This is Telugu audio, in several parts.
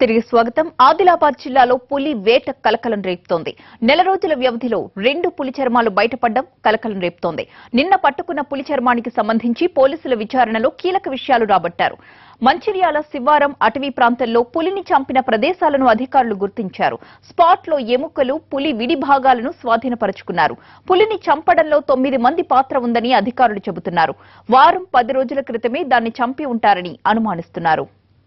తిరిగి స్వాగతం ఆదిలాబాద్ జిల్లాలో పులి వేట కలకలం రేపుతోంది నెల రోజుల వ్యవధిలో రెండు పులి చర్మాలు బయటపడడం కలకలం రేపుతోంది నిన్న పట్టుకున్న పులి చర్మానికి సంబంధించి పోలీసుల విచారణలో కీలక విషయాలు రాబట్టారు మంచిర్యాల శివారం అటవీ ప్రాంతంలో పులిని చంపిన ప్రదేశాలను అధికారులు గుర్తించారు స్పాట్ లో ఎముకలు పులి విడి భాగాలను స్వాధీనపరుచుకున్నారు పులిని చంపడంలో తొమ్మిది మంది పాత్ర ఉందని అధికారులు చెబుతున్నారు వారం పది రోజుల క్రితమే దాన్ని చంపి ఉంటారని అనుమానిస్తున్నారు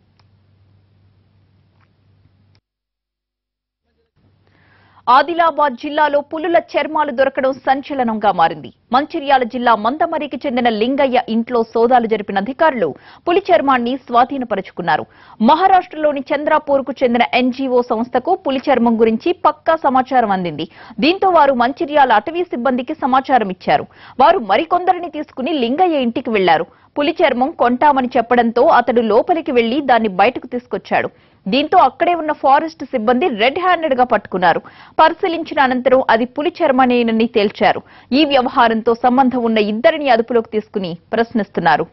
ఆదిలాబాద్ జిల్లాలో పులుల చర్మాలు దొరకడం సంచలనంగా మారింది మంచిర్యాల జిల్లా మందమరికి చెందిన లింగయ్య ఇంట్లో సోదాలు జరిపిన అధికారులు పులి చర్మాన్ని స్వాధీనపరుచుకున్నారు మహారాష్ట్రలోని చంద్రాపూర్కు చెందిన ఎన్జీఓ సంస్థకు పులి చర్మం గురించి పక్కా సమాచారం అందింది దీంతో వారు మంచిర్యాల అటవీ సిబ్బందికి సమాచారం ఇచ్చారు వారు మరికొందరిని తీసుకుని లింగయ్య ఇంటికి వెళ్లారు పులి చర్మం కొంటామని చెప్పడంతో అతడు లోపలికి వెళ్లి దాన్ని బయటకు తీసుకొచ్చాడు దీంతో అక్కడే ఉన్న ఫారెస్ట్ సిబ్బంది రెడ్ హ్యాండెడ్ గా పట్టుకున్నారు పరిశీలించిన అనంతరం అది పులి చర్మనేనని తేల్చారు ఈ వ్యవహారంతో సంబంధం ఉన్న ఇద్దరిని అదుపులోకి తీసుకుని ప్రశ్నిస్తున్నారు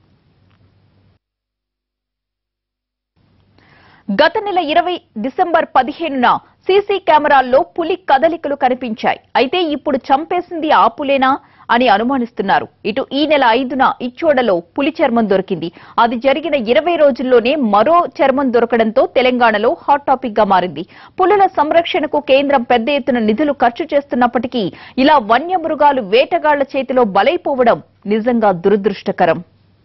గత నెల ఇరవై డిసెంబర్ పదిహేనున సీసీ కెమెరాల్లో పులి కదలికలు కనిపించాయి అయితే ఇప్పుడు చంపేసింది ఆ పులేనా అని అనుమానిస్తున్నారు ఇటు ఈ నెల ఐదున ఇచ్చోడలో పులి చర్మం దొరికింది అది జరిగిన ఇరవై రోజుల్లోనే మరో చర్మం దొరకడంతో తెలంగాణలో హాట్ టాపిక్ గా మారింది పులుల సంరక్షణకు కేంద్రం పెద్ద ఎత్తున నిధులు ఖర్చు చేస్తున్నప్పటికీ ఇలా వన్యమృగాలు వేటగాళ్ల చేతిలో బలైపోవడం నిజంగా దురదృష్టకరం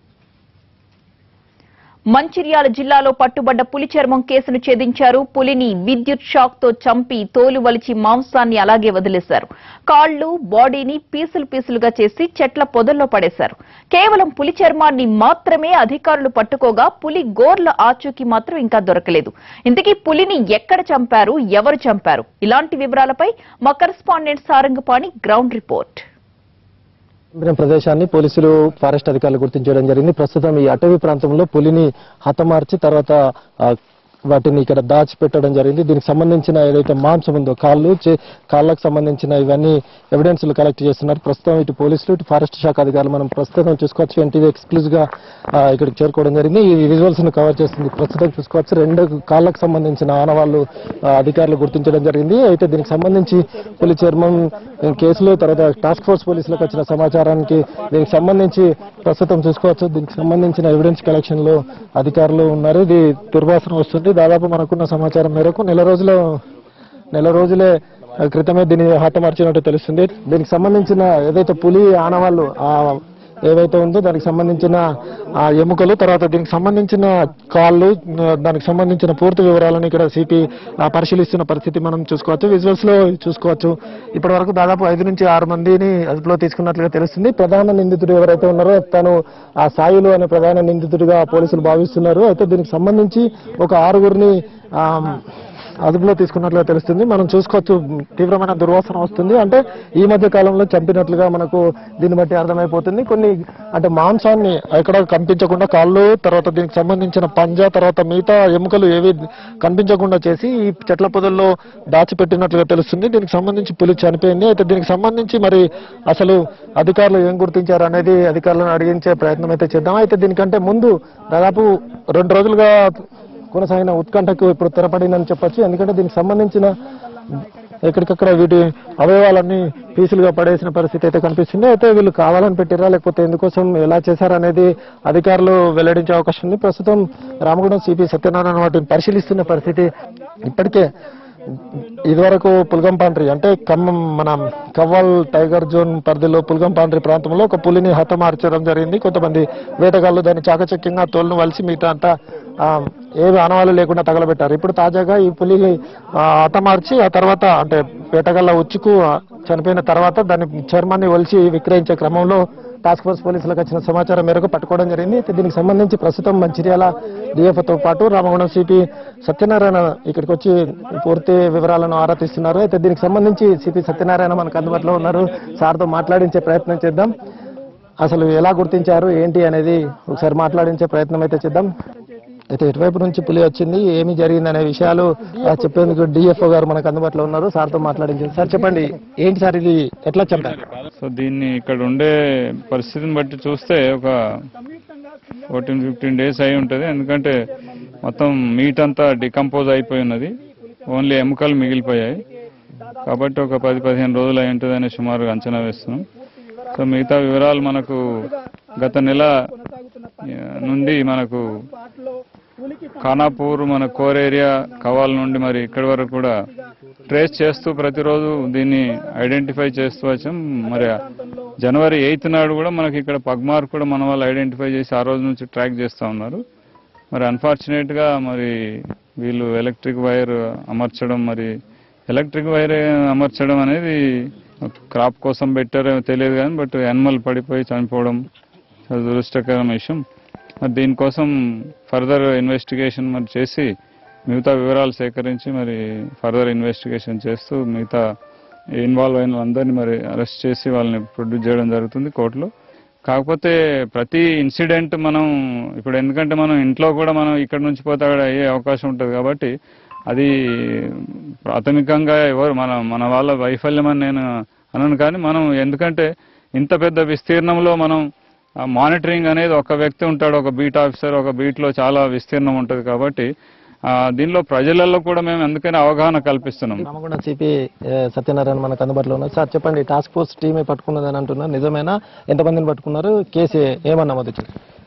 మంచిర్యాల జిల్లాలో పట్టుబడ్డ పులి చర్మం కేసును ఛేదించారు పులిని విద్యుత్ షాక్ తో చంపి తోలు వలిచి మాంసాన్ని అలాగే వదిలేశారు కాళ్లు బాడీని పీసులు పీసులుగా చేసి చెట్ల పొదల్లో పడేశారు కేవలం పులి చర్మాన్ని మాత్రమే అధికారులు పట్టుకోగా పులి గోర్ల ఆచూకీ మాత్రం ఇంకా దొరకలేదు ఇంతకీ పులిని ఎక్కడ చంపారు ఎవరు చంపారు ఇలాంటి వివరాలపై మా కరెస్పాండెంట్ సారంగపాణి గ్రౌండ్ రిపోర్ట్ చంపిన ప్రదేశాన్ని పోలీసులు ఫారెస్ట్ అధికారులు గుర్తించడం జరిగింది ప్రస్తుతం ఈ అటవీ ప్రాంతంలో పులిని హతమార్చి తర్వాత ఆ, వాటిని ఇక్కడ దాచిపెట్టడం జరిగింది దీనికి సంబంధించిన ఏదైతే మాంసం ఉందో కాళ్ళు చే- కాళ్ళకు సంబంధించిన ఇవన్నీ ఎవిడెన్స్లు కలెక్ట్ చేస్తున్నారు ప్రస్తుతం ఇటు పోలీసులు ఇటు ఫారెస్ట్ శాఖ అధికారులు మనం ప్రస్తుతం చూసుకోవచ్చు ఎన్టీవీ ఎక్స్క్లూజివ్ గా ఆ, ఇక్కడికి చేరుకోవడం జరిగింది ఈ విజువల్స్ ను కవర్ చేస్తుంది ప్రస్తుతం చూసుకోవచ్చు రెండు కాళ్ళకు సంబంధించిన ఆనవాళ్లు ఆ, అధికారులు గుర్తించడం జరిగింది అయితే దీనికి సంబంధించి పులి చర్మం కేసులో తర్వాత టాస్క్ ఫోర్స్ పోలీసులకు వచ్చిన సమాచారానికి దీనికి సంబంధించి ప్రస్తుతం చూసుకోవచ్చు దీనికి సంబంధించిన ఎవిడెన్స్ కలెక్షన్ లో అధికారులు ఉన్నారు ఇది దుర్వాసన వస్తుంది దాదాపు మనకున్న సమాచారం మేరకు నెల రోజుల నెల రోజులే క్రితమే దీన్ని హతమార్చినట్టు తెలుస్తుంది దీనికి సంబంధించిన ఏదైతే పులి ఆనవాళ్ళు ఆ ఏవైతే ఉందో దానికి సంబంధించిన ఆ ఎముకలు తర్వాత దీనికి సంబంధించిన కాళ్ళు ఆ, దానికి సంబంధించిన పూర్తి వివరాలను ఇక్కడ సిపి పరిశీలిస్తున్న పరిస్థితి మనం చూసుకోవచ్చు విజువల్స్ లో చూసుకోవచ్చు ఇప్పటి వరకు దాదాపు ఐదు నుంచి ఆరు మందిని అదుపులో తీసుకున్నట్లుగా తెలుస్తుంది ప్రధాన నిందితుడు ఎవరైతే ఉన్నారో తను ఆ సాయిలు అనే ప్రధాన నిందితుడిగా పోలీసులు భావిస్తున్నారు అయితే దీనికి సంబంధించి ఒక ఆరుగురిని ఆ, అదుపులో తీసుకున్నట్లుగా తెలుస్తుంది మనం చూసుకోవచ్చు తీవ్రమైన దుర్వాసన వస్తుంది అంటే ఈ మధ్య కాలంలో చంపినట్లుగా మనకు దీన్ని బట్టి అర్థమైపోతుంది కొన్ని అంటే మాంసాన్ని ఎక్కడ కనిపించకుండా కాళ్ళు తర్వాత దీనికి సంబంధించిన పంజా తర్వాత మిగతా ఎముకలు ఏవి కనిపించకుండా చేసి ఈ చెట్ల పొదల్లో దాచిపెట్టినట్లుగా తెలుస్తుంది దీనికి సంబంధించి పులి చనిపోయింది అయితే దీనికి సంబంధించి మరి అసలు అధికారులు ఏం గుర్తించారు అనేది అధికారులను అడిగించే ప్రయత్నం అయితే చేద్దాం అయితే దీనికంటే ముందు దాదాపు రెండు రోజులుగా కొనసాగిన ఉత్కంఠకు ఇప్పుడు తెరపడిందని చెప్పొచ్చు ఎందుకంటే దీనికి సంబంధించిన ఎక్కడికక్కడ వీటి అవయవాలన్నీ పీసులుగా పడేసిన పరిస్థితి అయితే కనిపిస్తుంది అయితే వీళ్ళు కావాలని పెట్టిరా లేకపోతే ఎందుకోసం ఎలా చేశారనేది అధికారులు వెల్లడించే అవకాశం ఉంది ప్రస్తుతం రామగుండం సిపి సత్యనారాయణ వాటిని పరిశీలిస్తున్న పరిస్థితి ఇప్పటికే ఇదివరకు పుల్గంపాండ్రి అంటే ఖమ్మం మన కవ్వాల్ టైగర్ జోన్ పరిధిలో పుల్గంపాండ్రి ప్రాంతంలో ఒక పులిని హతమార్చడం జరిగింది కొంతమంది వేటగాళ్ళు దాన్ని చాకచక్యంగా తోలును వలిసి మిగతా అంతా ఆ, ఏవి ఆనవాళ్ళు లేకుండా తగలబెట్టారు ఇప్పుడు తాజాగా ఈ పులి ఆ, హతమార్చి ఆ తర్వాత అంటే వేటగాళ్ళ ఉచ్చుకు ఆ, చనిపోయిన తర్వాత దాని చర్మాన్ని ఒలిచి విక్రయించే క్రమంలో టాస్క్ ఫోర్స్ పోలీసులకు వచ్చిన సమాచారం మేరకు పట్టుకోవడం జరిగింది అయితే దీనికి సంబంధించి ప్రస్తుతం మంచిర్యాల DF తో పాటు రామగుండం సిపి సత్యనారాయణ ఇక్కడికి వచ్చి పూర్తి వివరాలను ఆరా తీస్తున్నారు అయితే దీనికి సంబంధించి సిపి సత్యనారాయణ మనకు అందుబాటులో ఉన్నారు సార్తో మాట్లాడించే ప్రయత్నం చేద్దాం అసలు ఎలా గుర్తించారు ఏంటి అనేది ఒకసారి మాట్లాడించే ప్రయత్నం అయితే చేద్దాం అయితే ఇటువైపు నుంచి పులి వచ్చింది ఏమి జరిగింది అనే విషయాలు ఆ, చెప్పేందుకు డిఎఫ్ఓ గారు మనకు అందుబాటులో ఉన్నారు సార్తో మాట్లాడించారు సార్ చెప్పండి ఏంటి సార్ ఇది ఎట్లా చంపారు సో దీన్ని ఇక్కడ ఉండే పరిస్థితిని బట్టి చూస్తే ఒక ఫోర్టీన్ ఫిఫ్టీన్ డేస్ అయి ఉంటుంది ఎందుకంటే మొత్తం మీట్ అంతా డికంపోజ్ అయిపోయి ఉన్నది ఓన్లీ ఎముకలు మిగిలిపోయాయి కాబట్టి ఒక పది పదిహేను రోజులు అయి ఉంటుందని సుమారుగా అంచనా వేస్తున్నాం సో మిగతా వివరాలు మనకు గత నెల ఆ, నుండి మనకు ఖానాపూర్ మన కోర్ ఏరియా కవాల్ నుండి మరి ఇక్కడి వరకు కూడా ట్రేస్ చేస్తూ ప్రతిరోజు దీన్ని ఐడెంటిఫై చేస్తూ వచ్చాం మరి జనవరి ఎయిత్ నాడు కూడా మనకి ఇక్కడ పగ్మార్ కూడా మన వాళ్ళు ఐడెంటిఫై చేసి ఆ రోజు నుంచి ట్రాక్ చేస్తూ ఉన్నారు మరి అన్ఫార్చునేట్ గా మరి వీళ్ళు ఎలక్ట్రిక్ వైర్ అమర్చడం మరి ఎలక్ట్రిక్ వైర్ అమర్చడం అనేది క్రాప్ కోసం పెట్టారో తెలియదు కానీ బట్ యానిమల్ పడిపోయి చనిపోవడం చాలా దురదృష్టకరం విషయం మరి దీనికోసం ఫర్దర్ ఇన్వెస్టిగేషన్ మరి చేసి మిగతా వివరాలు సేకరించి మరి ఫర్దర్ ఇన్వెస్టిగేషన్ చేస్తూ మిగతా ఇన్వాల్వ్ అయిన వాళ్ళందరినీ మరి అరెస్ట్ చేసి వాళ్ళని ప్రొడ్యూస్ చేయడం జరుగుతుంది కోర్టులో కాకపోతే ప్రతి ఇన్సిడెంట్ మనం ఇప్పుడు ఎందుకంటే మనం ఇంట్లో కూడా మనం ఇక్కడ నుంచి పోతే అక్కడ అయ్యే అవకాశం ఉంటుంది కాబట్టి అది ప్రాథమికంగా ఎవరు మన మన వాళ్ళ వైఫల్యం అని నేను అనను కానీ మనం ఎందుకంటే ఇంత పెద్ద విస్తీర్ణంలో మనం మానిటరింగ్ అనేది ఒక వ్యక్తి ఉంటాడు ఒక బీట్ ఆఫీసర్ ఒక బీట్లో చాలా విస్తీర్ణం ఉంటుంది కాబట్టి ఆ, దీనిలో ప్రజలలో కూడా మేము ఎందుకని అవగాహన కల్పిస్తున్నాం రామగుండ సిపి సత్యనారాయణ మనకు అందుబాటులో ఉన్నారు సార్ చెప్పండి టాస్క్ ఫోర్స్ టీమే పట్టుకున్నదని అంటున్నారు నిజమేనా ఎంతమందిని పట్టుకున్నారు కేసు ఏమన్నా మొదటి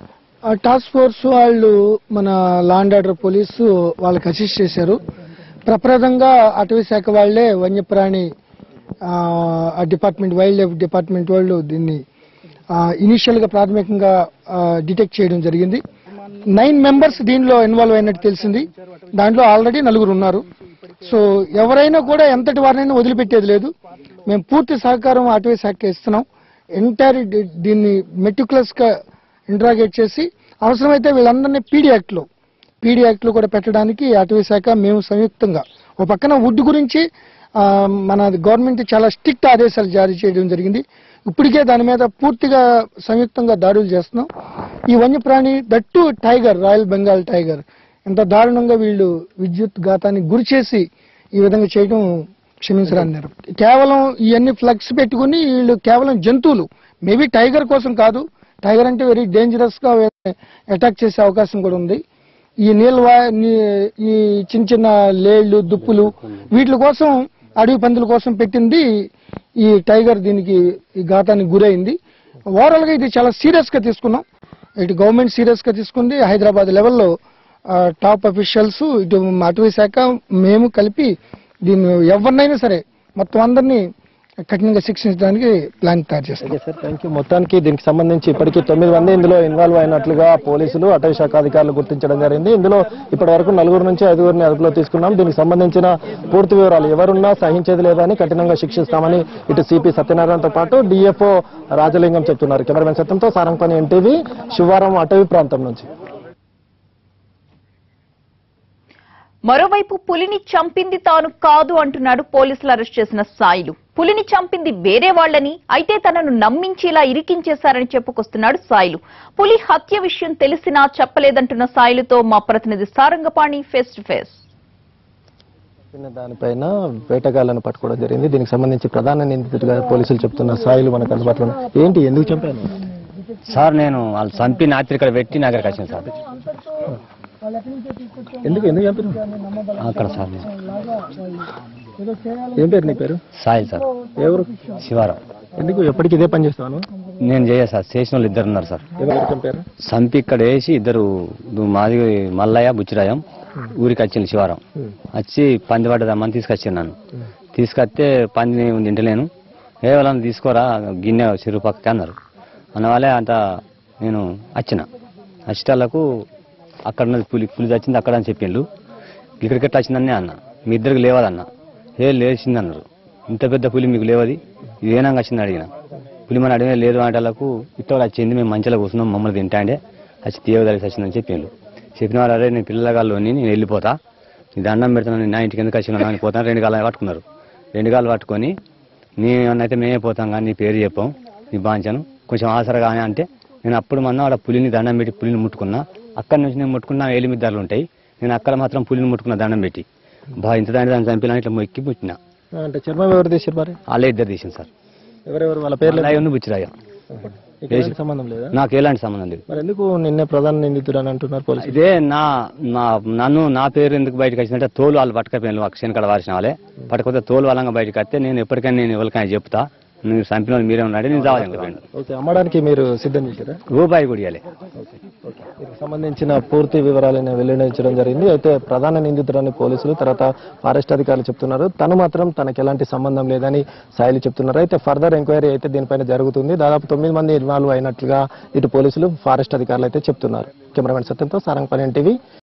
ఆ టాస్క్ ఫోర్స్ వాళ్ళు మన లా అండ్ ఆర్డర్ పోలీసు వాళ్ళకి అసిస్ట్ చేశారు ప్రప్రదంగా అటవీ శాఖ వాళ్ళే వన్యప్రాణి ఆ, ఆ డిపార్ట్మెంట్ వైల్డ్ లైఫ్ డిపార్ట్మెంట్ వాళ్ళు దీన్ని ఇనిషియల్ గా ప్రాథమికంగా డిటెక్ట్ చేయడం జరిగింది నైన్ మెంబర్స్ దీనిలో ఇన్వాల్వ్ అయినట్టు తెలిసింది దాంట్లో ఆల్రెడీ నలుగురు ఉన్నారు సో ఎవరైనా కూడా ఎంతటి వారినైనా వదిలిపెట్టేది లేదు మేము పూర్తి సహకారం అటవీ శాఖకి ఇస్తున్నాం ఎంటైర్ దీన్ని మెటికులస్ గా ఇంట్రాగేట్ చేసి అవసరమైతే వీళ్ళందరినీ పీడీ యాక్ట్ లో పీడీ యాక్ట్ లో కూడా పెట్టడానికి అటవీ శాఖ మేము సంయుక్తంగా ఓ పక్కన వుడ్ గురించి ఆ, మన గవర్నమెంట్ చాలా స్ట్రిక్ట్ ఆదేశాలు జారీ చేయడం జరిగింది ఇప్పటికే దాని మీద పూర్తిగా సంయుక్తంగా దాడులు చేస్తున్నాం ఈ వన్యప్రాణి that tiger royal Bengal tiger ఇంత దారుణంగా వీళ్ళు విద్యుత్ ఘాతానికి గురి చేసి ఈ విధంగా చేయడం క్షమించరాని నేరం కేవలం ఇవన్నీ ఫ్లక్స్ పెట్టుకుని వీళ్ళు కేవలం జంతువులు మేబీ టైగర్ కోసం కాదు టైగర్ అంటే వెరీ డేంజరస్ గా అటాక్ చేసే అవకాశం కూడా ఉంది ఈ నీళ్ళ ఈ చిన్న చిన్న లేళ్లు దుప్పులు వీటి కోసం అడవి పందుల కోసం పెట్టింది ఈ టైగర్ దీనికి ఈ ఘాతానికి గురైంది ఓవరాల్ గా ఇది చాలా సీరియస్ గా తీసుకున్నాం ఇటు గవర్నమెంట్ సీరియస్ గా తీసుకుంది హైదరాబాద్ లెవెల్లో ఆ, టాప్ అఫీషియల్స్ ఇటు అటవీ శాఖ మేము కలిపి దీన్ని ఎవరినైనా సరే మొత్తం అందరినీ కఠినంగా శిక్షించడానికి ప్లాన్ తయారు చేస్తాం ఓకే సార్ థ్యాంక్ యూ మొత్తానికి దీనికి సంబంధించి ఇప్పటికీ తొమ్మిది మంది ఇందులో ఇన్వాల్వ్ అయినట్లుగా పోలీసులు అటవీ శాఖ అధికారులు గుర్తించడం జరిగింది ఇందులో ఇప్పటి వరకు నలుగురు నుంచి ఐదుగురిని అదుపులో తీసుకున్నాం దీనికి సంబంధించిన పూర్తి వివరాలు ఎవరున్నా సహించేది లేదని కఠినంగా శిక్షిస్తామని ఇటు సిపి సత్యనారాయణతో పాటు డిఎఫ్ఓ రాజలింగం చెప్తున్నారు కెమెరామెన్ సత్యంతో సారంగపని ఎన్టీవీ శివారం అటవీ ప్రాంతం నుంచి మరోవైపు పులిని చంపింది తాను కాదు అంటున్నాడు పోలీసులు అరెస్ట్ చేసిన సాయిలు పులిని చంపింది వేరే వాళ్ళని అయితే తనను నమ్మించేలా ఇరికించేశారని చెప్పుకొస్తున్నాడు సాయిలు పులి హత్య విషయం తెలిసినా చెప్పలేదంటున్న సాయిలుతో మా ప్రతినిధి సారంగపాణి ఫేస్ టు ఫేస్ చెప్పిన దానిపైన వేటగాళ్లను పట్టుకోవడం జరిగింది దీనికి సంబంధించి ప్రధాన నిందితుడిగా పోలీసులు చెప్తున్న సాయిలు మనకు అందుబాటులో ఉన్నారు. ఏంటి ఎందుకు చంపాను సార్ నేను వాళ్ళు చంపి నాత్రి ఇక్కడ పెట్టి నా దగ్గరికి వచ్చిన సార్ ఎందుకు ఎందుకు చంపారు అక్కడ సార్ నేను. ఏం పేరు నీ పేరు సాయి సార్ ఎవరు శివారం ఎందుకు ఎప్పటికి ఇదే పని చేస్తాను నేను చేయ సార్ చేసిన వాళ్ళు ఇద్దరు ఉన్నారు సార్ ఎవరు చంపారు చంపి ఇక్కడ వేసి ఇద్దరు దు- మాది మల్లయ్య బుచ్చిరాయం ఊరికి వచ్చింది శివారం వచ్చి పంది పడ్డదమ్మని తీసుకొచ్చింది నన్ను తీసుకొస్తే పందిని తింటలేను ఏ వాళ్ళని తీసుకోరా గిన్నె చెరువు పక్కకి అన్నారు అన్న వాళ్ళే అంత నేను వచ్చిన వచ్చేటోళ్ళకు అక్కడ ఉన్నది పులి పులి వచ్చింది అక్కడ అని చెప్పిండు ఇక్కడికి ఎట్లా వచ్చిందనే అన్న మీ ఇద్దరికి లేవదన్న ఏ లేచింది అన్నారు ఇంత పెద్ద పులి మీకు లేవది ఇదేనాగా వచ్చింది అడిగిన పులి మన అడిగిన లేదు అంటే వాళ్ళకు ఇట్ట వచ్చింది మేము మంచిగా కూర్చున్నాం మమ్మల్ని తింటాండే వచ్చి తీయగలిసి వచ్చిందని చెప్పిండు చెప్పిన వాళ్ళు అరే నేను పిల్లగాళ్ళని నేను వెళ్ళిపోతా నీ దండం పెడతాను నేను నా ఇంటికి ఎందుకు వచ్చినా అని పోతాను రెండు గాలు పట్టుకున్నారు రెండు గాలు పట్టుకొని నీ అయితే మేమే పోతాం కానీ నీ పేరు చెప్పాం నీ బాంచను కొంచెం ఆసరా కానీ అంటే నేను అప్పుడు మొన్న ఆడ పులిని దండం పెట్టి పులిని ముట్టుకున్నా అక్కడి నుంచి నేను ముట్టుకున్నా ఎలిమి ధరలు ఉంటాయి నేను అక్కడ మాత్రం పులిని ముట్టుకున్నా దండం పెట్టి బా ఇంత దాన్ని దాన్ని చంపినా ఇట్లా మొక్కి పుట్టిన అంటే చర్మం ఎవరు తీసారు మరి వాళ్ళే ఇద్దరు తీసింది సార్ ఎవరెవరు వాళ్ళ పేర్లు మల్లయ్య బుచ్చిరాయ మీకు ఎలాంటి సంబంధం లేదా నాకు ఎలాంటి సంబంధం లేదు మరి ఎందుకు నిన్నే ప్రధాన నిందితుడు అని అంటున్నారు పోలీసులు ఇదే నా నా నన్ను నా పేరు ఎందుకు బయటకు వచ్చిందంటే తోలు వాళ్ళు పట్టుకపోయిన క్షణకడ వారిసిన వాళ్ళే పట్టుకపోతే తోలు వాళ్ళంగా బయటకు వస్తే నేను ఎప్పటికైనా నేను ఎవరికైనా చెప్తా నువ్వు చంపిన వాళ్ళు మీరే ఉన్నాడు నేను చావాలి ఓకే అమ్మడానికి మీరు సిద్ధం చేశారా రూపాయి కూడా ఇవ్వాలి దీనికి సంబంధించిన పూర్తి వివరాలను వెల్లడించడం జరిగింది అయితే ప్రధాన నిందితుడని పోలీసులు తర్వాత ఫారెస్ట్ అధికారులు చెప్తున్నారు తను మాత్రం తనకు ఎలాంటి సంబంధం లేదని సాయిలు చెప్తున్నారు అయితే ఫర్దర్ ఎంక్వైరీ అయితే దీనిపైన జరుగుతుంది దాదాపు తొమ్మిది మంది ఇన్వాల్వ్ అయినట్లుగా ఇటు పోలీసులు ఫారెస్ట్ అధికారులు అయితే చెప్తున్నారు కెమెరామెన్ సత్యంతో సారంగపల్లి టీవీ